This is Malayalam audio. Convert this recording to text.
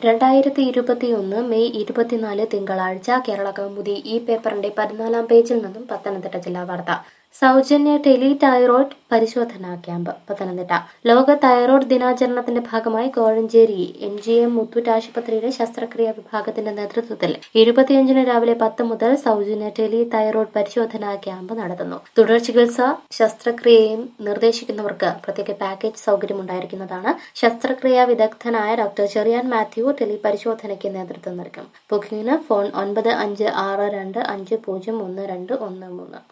രണ്ടായിരത്തി ഇരുപത്തിയൊന്ന് മെയ് ഇരുപത്തിനാല് തിങ്കളാഴ്ച കേരള കൗമുദി ഈ പേപ്പറിന്റെ പതിനാലാം പേജിൽ നിന്നും പത്തനംതിട്ട ജില്ലാ വാർത്ത സൗജന്യ ടെലി തൈറോയ്ഡ് പരിശോധനാ ക്യാമ്പ് പത്തനംതിട്ട ലോക തൈറോയ്ഡ് ദിനാചരണത്തിന്റെ ഭാഗമായി Kozhencherry M G M Muthoot ആശുപത്രിയിലെ ശസ്ത്രക്രിയാ വിഭാഗത്തിന്റെ നേതൃത്വത്തിൽ ഇരുപത്തിയഞ്ചിന് രാവിലെ പത്ത് മുതൽ സൗജന്യ ടെലി തൈറോയ്ഡ് പരിശോധനാ ക്യാമ്പ് നടത്തുന്നു തുടർ ചികിത്സ ശസ്ത്രക്രിയയും നിർദ്ദേശിക്കുന്നവർക്ക് പ്രത്യേക പാക്കേജ് സൗകര്യമുണ്ടായിരിക്കുന്നതാണ് ശസ്ത്രക്രിയാ വിദഗ്ധനായ ഡോക്ടർ ചെറിയാൻ മാത്യു ടെലി പരിശോധനയ്ക്ക് നേതൃത്വം നൽകും ബുക്കിംഗിന് ഫോൺ ഒൻപത് അഞ്ച് ആറ് രണ്ട് അഞ്ച് പൂജ്യം ഒന്ന് രണ്ട് ഒന്ന് മൂന്ന്